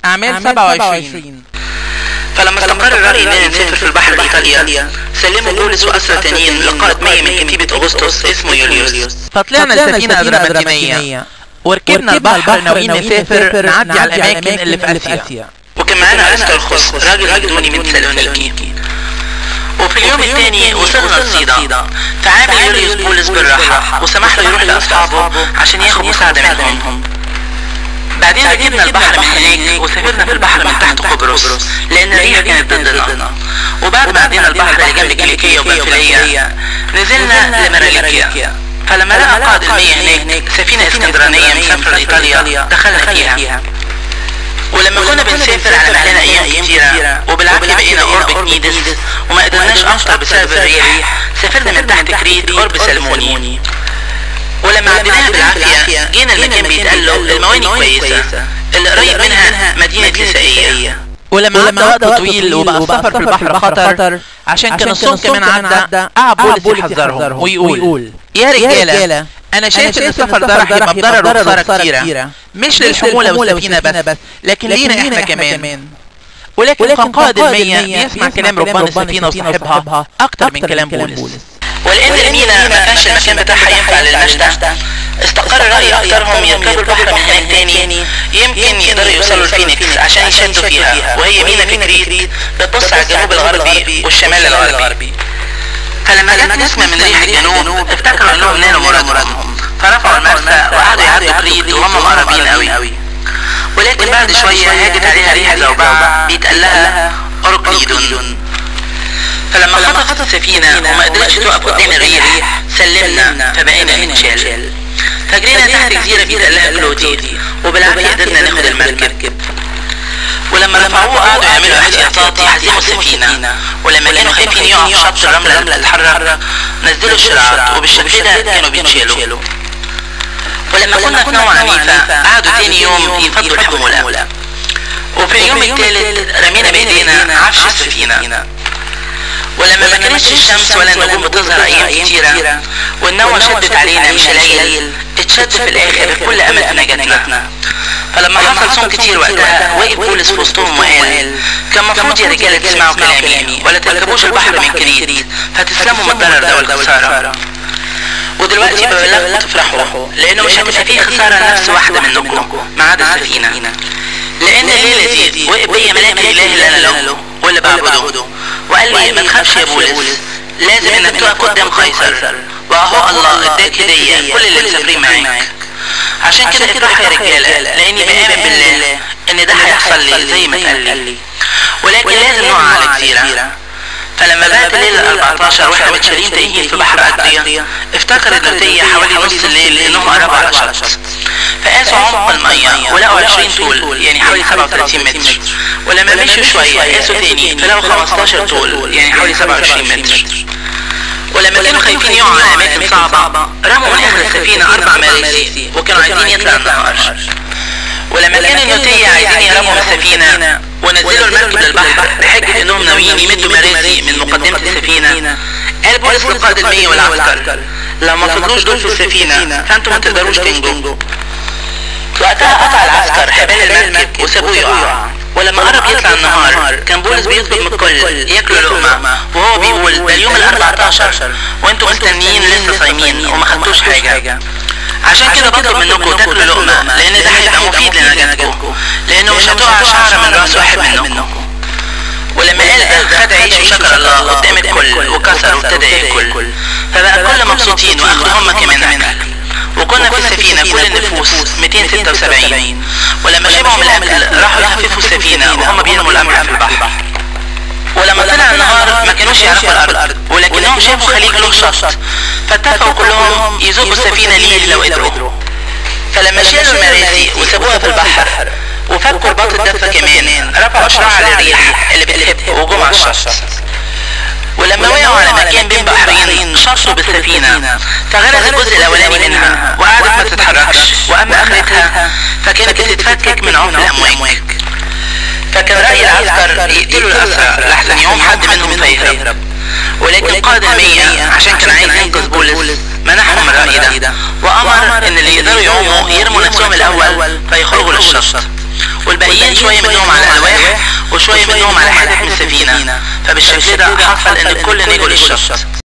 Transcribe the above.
أعمال 27 فلما استقر الرأي اننا نسافر في البحر لإيطاليا سلموا بولس وأسرى تانيين لقائد مية من كتيبة أغسطس اسمه يوليوس فطلعنا السفينة أدراماتينية وركبنا البحر ناويين نسافر نعدي على الأماكن اللي في آسيا وكان معانا أرسطرخس راجل مقدوني من تسالونيكي وفي اليوم الثاني وصلنا الصيدا فعامل يوليوس بولس بالراحة وسمح له يروح لأصحابه عشان ياخد مساعدة منهم بعدين ركبنا البحر من هناك وسافرنا في البحر من تحت قبرص لأن الريح كانت ضدنا وبعد ما عدينا البحر اللي جنب كيليكية وبنفيلية نزلنا لمراليكيا فلما لقى قائد المية هناك سفينة اسكندرانية مسافرة لإيطاليا دخلنا فيها ولما كنا بنسافر على مهلنا ايام كتيرة وبالعافية بقينا قرب كنيدس وما قدرناش افطر بسبب الريح سافرنا من تحت كريت قرب سلموني ولما عديناها بالعافية جينا المكان بيتقال له المواني كويسة اللي قريب منها مدينة نسائية ولما عدى وقت طويل وبقى السفر في البحر خطر عشان كان الصوم كمان عدى قعد بولس يحذرهم ويقول يا رجالة انا شايف ان السفر ده راح يبقى بضرر وخساره كتيره مش للحموله والسفينه بس لكن لينا احنا كمان ولكن كان قائد المية يسمع كلام ربان السفينة وصاحبها أكتر من كلام بولس ولأن المينا ما كانش المكان بتاعها ينفع للمشتى استقر رأي أكترهم يركبوا البحر من هناك تاني يمكن يقدروا يوصلوا لفينيكس عشان يشدوا فيها وهي مينا في كريت بتبص على الجنوب الغربي والشمال الغربي فلما جت نسمة من ريح الجنوب افتكروا انهم نالوا مرادهم فرفعوا المرسى وقعدوا يعدوا كريت وهم مقربين قوي ولكن بعد شوية هاجت عليها ريح زوبعة بيتقال لها أوركليدون فلما خطفت السفينة وما قدرتش تقف قدام الريح سلمنا فبقينا نتشال فجرينا تحت جزيرة بيتقال لها كلودي وبالعافية قدرنا ناخد المركب ولما رفعوه قعدوا يعملوا احتياطات يحزموا السفينة ولما كانوا خايفين يقعوا في شط الرملة اللي بتتحرك نزلوا الشراعات وبالشكل ده كانوا بيتشالوا ولما كنا في نوع عنيفة قعدوا تاني يوم يفضوا الحمولة وفي اليوم الثالث رمينا بايدينا عفش السفينة ولما ما كانتش الشمس ولا النجوم بتظهر ايام كتيرة والنوى شدت علينا مش العيل اتشد في الاخر كل امل في نجاتنا فلما حصل صوم كتير وقتها وقف بولس في وسطهم وقال كان المفروض يا رجاله تسمعوا كلامي ولا تركبوش البحر من كريت فتسلموا من الضرر ده والخساره ودلوقتي ببلغكم تفرحوا لانه مش هتبقى فيه خساره نفس واحده منكم ما عدا السفينه لان الليله دي وقف بيا ملاك الاله اللي انا له واللي بعبده وقال لي ما تخافش يا بولس لازم انك تقف قدام قيصر واهو الله اداك هديه كل اللي مسافرين معاك عشان كده افرحوا يا رجاله لاني بامن بالله ان ده هيحصل لي زي ما قال لي ولكن لازم نقع على جزيره فلما بات الليل ال 14 واحنا متشالين تايهين في بحر أدريا افتكر النوتية حوالي نص الليل انهم قربوا على الشط فقاسوا عمق المية ولقوا 20 طول يعني حوالي 37 متر ولما مشوا شوية قاسوا تاني فلقوا 15 طول يعني حوالي 27 متر ولما كانوا خايفين يقعوا على أماكن صعبة رموا من آخر السفينة أربع مراسي وكانوا عايزين يطلع النهار ولما كان النوتية عايزين يهربوا من السفينة ونزلوا المركب للبحر بحجة انهم ناويين يمدوا مراسي من مقدمة السفينة قال بولس لقائد المية والعسكر لو ما فضلوش دول في السفينة فانتوا ما تقدروش تنجوا وقتها قطع العسكر حبال المركب وسابوه يقع ولما قرب يطلع النهار كان بولس بيطلب من الكل ياكلوا لقمة وهو بيقول ده اليوم ال 14 وانتوا مستنيين لسه صايمين وما خدتوش حاجة عشان كده بطلب منكم تاكلوا لقمة لان ده هيبقى مفيد لنجاتكم لانه مش هتقع شعرة من راس واحد منكم ولما قال ده خد عيش وشكر الله قدام الكل وكسر وابتدى ياكل فبقى الكل مبسوطين واخدوا هم كمان اكل وكنا في السفينة كل النفوس 276 ولما شبعوا من الاكل راحوا يخففوا السفينة وهم بيرموا القمح في البحر ولما طلع النهار ما كانوش يعرفوا الارض ولكنهم شافوا خليج له شط فاتفقوا كلهم يزوقوا السفينة ليه لو قدروا فلما شالوا المراسي وسابوها في البحر وفكوا رباط الدفة كمان رفعوا شراع للريح اللي بتهب وجم على الشط ولما وقعوا على مكان بين بحرين شطوا بالسفينة فغرز الجزء الأولاني منها وقعدت ما تتحركش وأما آخرتها فكانت بتتفكك من عنف الأمواج فكان رأي العسكر يقتلوا الأسرى لحسن يقوم حد منهم فيهرب ولكن قائد المية عشان كان عايز ينقذ بولس منحهم الرأي ده وأمر إن اللي يقدروا يعوموا يرموا نفسهم الأول فيخرجوا للشط والباقيين والباقيين شوية منهم على الألواح وشوية منهم على حتت من السفينة فبالشكل ده حصل إن الكل نجوا للشط